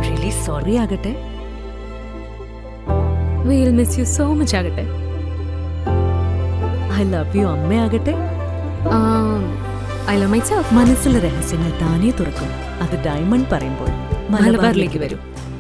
really sorry ആകട്ടെ will miss you so much ആകട്ടെ I love you അമ്മയാകട്ടെ I love myself മനസ്സിലെ രഹസ്യങ്ങൾ താനേ തുറക്കും അത് ഡയമണ്ട് പറയുമ്പോൾ മലബാറിലേക്ക് വരും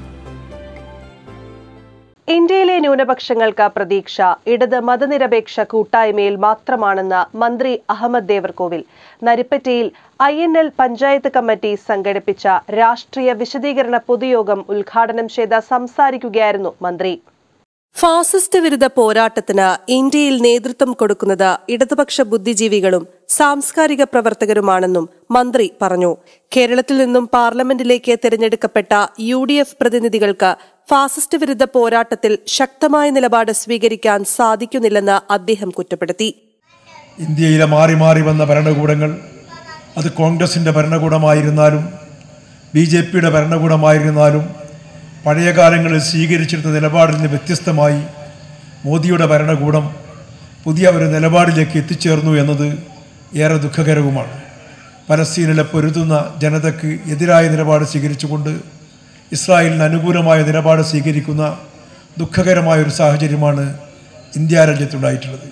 ഇന്ത്യയിലെ ന്യൂനപക്ഷങ്ങൾക്ക് പ്രതീക്ഷ ഇടത് മതനിരപേക്ഷ കൂട്ടായ്മയിൽ മാത്രമാണെന്ന് മന്ത്രി അഹമ്മദ് ദേവർകോവിൽ നരിപ്പറ്റയിൽ I N L panchayat committee സംഘടിപ്പിച്ച രാഷ്ട്രീയ വിശദീകരണ പൊതുയോഗം ഉദ്ഘാടനം ചെയ്ത് സംസാരിക്കുകയായിരുന്നു മന്ത്രി ഫാസിസ്റ്റ് വിരുദ്ധ പോരാട്ടത്തിന് ഇന്ത്യയിൽ നേതൃത്വം കൊടുക്കുന്നത് ഇടതുപക്ഷ ബുദ്ധിജീവികളും സാംസ്കാരിക പ്രവർത്തകരുമാണെന്നും മന്ത്രി പറഞ്ഞു കേരളത്തിൽ നിന്നും പാർലമെന്റിലേക്ക് തിരഞ്ഞെടുക്കപ്പെട്ട യു ഡി എഫ് പ്രതിനിധികൾക്ക് ഫാസിസ്റ്റ് വിരുദ്ധ പോരാട്ടത്തിൽ ശക്തമായ നിലപാട് സ്വീകരിക്കാൻ സാധിക്കുന്നില്ലെന്ന് അദ്ദേഹം കുറ്റപ്പെടുത്തി ഇന്ത്യയിലെ മാറി മാറി വന്ന ഭരണകൂടങ്ങൾ അത് കോൺഗ്രസിൻ്റെ ഭരണകൂടമായിരുന്നാലും ബി ജെ പിയുടെ ഭരണകൂടമായിരുന്നാലും പഴയ കാലങ്ങളിൽ സ്വീകരിച്ചിരുന്ന നിലപാടിൽ നിന്ന് വ്യത്യസ്തമായി മോദിയുടെ ഭരണകൂടം പുതിയ ഒരു നിലപാടിലേക്ക് എത്തിച്ചേർന്നു എന്നത് ഏറെ ദുഃഖകരവുമാണ് പലസ്തീനിലെ പൊരുതുന്ന ജനതയ്ക്ക് എതിരായ നിലപാട് സ്വീകരിച്ചുകൊണ്ട് ഇസ്രായേലിന് അനുകൂലമായ നിലപാട് സ്വീകരിക്കുന്ന ദുഃഖകരമായ ഒരു സാഹചര്യമാണ് ഇന്ത്യ രാജ്യത്തുണ്ടായിട്ടുള്ളത്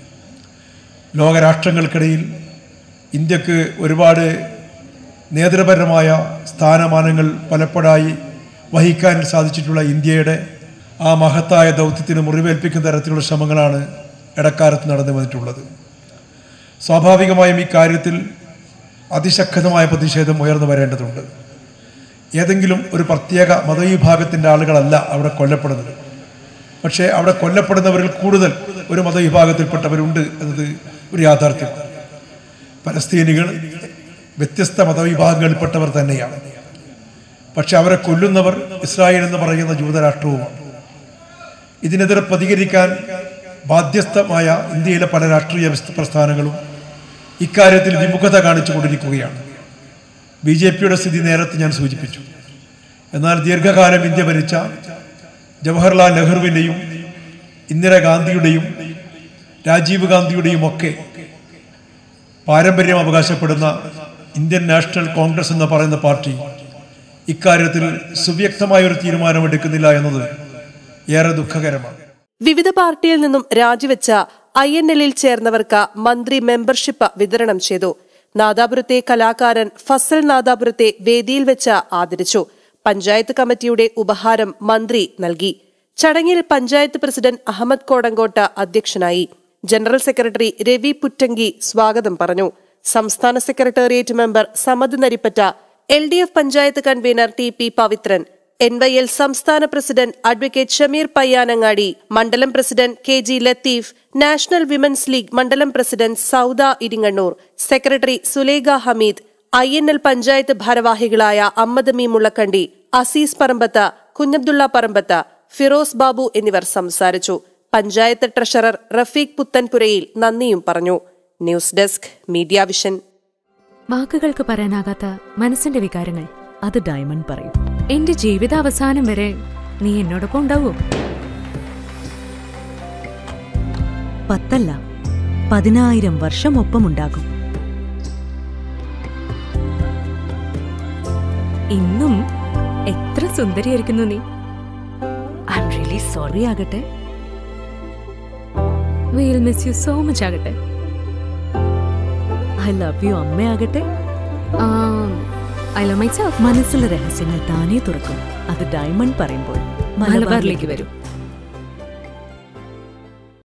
ലോകരാഷ്ട്രങ്ങൾക്കിടയിൽ ഇന്ത്യക്ക് ഒരുപാട് നേതൃപരമായ സ്ഥാനമാനങ്ങൾ പലപ്പോഴായി വഹിക്കാൻ സാധിച്ചിട്ടുള്ള ഇന്ത്യയുടെ ആ മഹത്തായ ദൗത്യത്തിന് മുറിവേൽപ്പിക്കുന്ന തരത്തിലുള്ള ശ്രമങ്ങളാണ് ഇടക്കാലത്ത് നടന്നു വന്നിട്ടുള്ളത് സ്വാഭാവികമായും ഈ കാര്യത്തിൽ അതിശക്തമായ പ്രതിഷേധം ഉയർന്നു വരേണ്ടതുണ്ട് ഏതെങ്കിലും ഒരു പ്രത്യേക മതവിഭാഗത്തിൻ്റെ ആളുകളല്ല അവിടെ കൊല്ലപ്പെടുന്നത് പക്ഷേ അവിടെ കൊല്ലപ്പെടുന്നവരിൽ കൂടുതൽ ഒരു മതവിഭാഗത്തിൽപ്പെട്ടവരുണ്ട് എന്നത് ഒരു യാഥാർത്ഥ്യം പലസ്തീനികൾ വ്യത്യസ്ത മതവിഭാഗങ്ങളിൽപ്പെട്ടവർ തന്നെയാണ് പക്ഷെ അവരെ കൊല്ലുന്നവർ ഇസ്രായേൽ എന്ന് പറയുന്ന ജൂതരാഷ്ട്രവുമാണ് ഇതിനെതിരെ പ്രതികരിക്കാൻ ബാധ്യസ്ഥമായ ഇന്ത്യയിലെ പല രാഷ്ട്രീയ വിസ്ത- പ്രസ്ഥാനങ്ങളും ഇക്കാര്യത്തിൽ വിമുഖത കാണിച്ചു കൊണ്ടിരിക്കുകയാണ് ബി ജെ പിയുടെ സ്ഥിതി നേരത്തെ ഞാൻ സൂചിപ്പിച്ചു എന്നാൽ ദീർഘകാലം ഇന്ത്യ ഭരിച്ച ജവഹർലാൽ നെഹ്റുവിൻ്റെയും ഇന്ദിരാഗാന്ധിയുടെയും രാജീവ് ഗാന്ധിയുടെയും ഒക്കെ പാരമ്പര്യം അവകാശപ്പെടുന്ന ഇന്ത്യൻ നാഷണൽ കോൺഗ്രസ് എന്ന് പറയുന്ന പാർട്ടി ഇക്കാര്യത്തിൽ സുവ്യക്തമായ ഒരു തീരുമാനമെടുക്കുന്നില്ല എന്നത് ഏറെ ദുഃഖകരമാണ് വിവിധ പാർട്ടിയിൽ നിന്നും രാജിവെച്ച ഐ എൻ എല്ലിൽ ചേർന്നവർക്ക് മന്ത്രി മെമ്പർഷിപ്പ് വിതരണം ചെയ്തു നാദാപുരത്തെ കലാകാരൻ ഫസൽ നാദാപുരത്തെ വേദിയിൽ വെച്ച് ആദരിച്ചു പഞ്ചായത്ത് കമ്മിറ്റിയുടെ ഉപഹാരം മന്ത്രി നൽകി ചടങ്ങിൽ പഞ്ചായത്ത് പ്രസിഡന്റ് അഹമ്മദ് കോടങ്കോട്ട് അധ്യക്ഷനായി ജനറൽ സെക്രട്ടറി രവി പുറ്റങ്കി സ്വാഗതം പറഞ്ഞു സംസ്ഥാന secretariat member Samad Naripatta L D F panchayat convener T P Pavithran N Y L സംസ്ഥാന പ്രസിഡന്റ് അഡ്വക്കേറ്റ് ഷമീർ പയ്യാനങ്ങാടി മണ്ഡലം president K G Latheef national women's league മണ്ഡലം president Sauda Iringannur secretary Sulekha Hameed I N L panchayat ഭാരവാഹികളായ അമ്മദ് മീ മുള്ളക്കണ്ടി അസീസ് പറമ്പത്ത് കുഞ്ഞബ്ദുള്ള പറമ്പത്ത് ഫിറോസ് ബാബു എന്നിവർ സംസാരിച്ചു പഞ്ചായത്ത് ട്രഷറർ റഫീഖ് പുത്തൻപുരയിൽ നന്ദിയും പറഞ്ഞു ന്യൂസ് ഡെസ്ക് മീഡിയ വിഷൻ വാക്കുകൾക്ക് പറയാനാകാത്ത മനസ്സിന്റെ വികാരങ്ങൾ അത് ഡയമണ്ട് പറയും എന്റെ ജീവിതാവസാനം വരെ നീ എന്നോടൊപ്പം ഉണ്ടാവോ പത്തല്ല പതിനായിരം വർഷം ഒപ്പമുണ്ടാകും ഇന്നും എത്ര സുന്ദരിയായിരിക്കുന്നു നീ ഐ എം റിയലി സോറി ആകട്ടെ will miss you so much ആകട്ടെ ഐ ലവ് യു അമ്മയാകട്ടെ ഐ ലവ് മൈ സെൽഫ് മനസ്സിലെ രഹസ്യങ്ങൾ താനേ തുറക്കും അത് ഡയമണ്ട് പറയുമ്പോൾ മലബാറിലേക്ക് വരും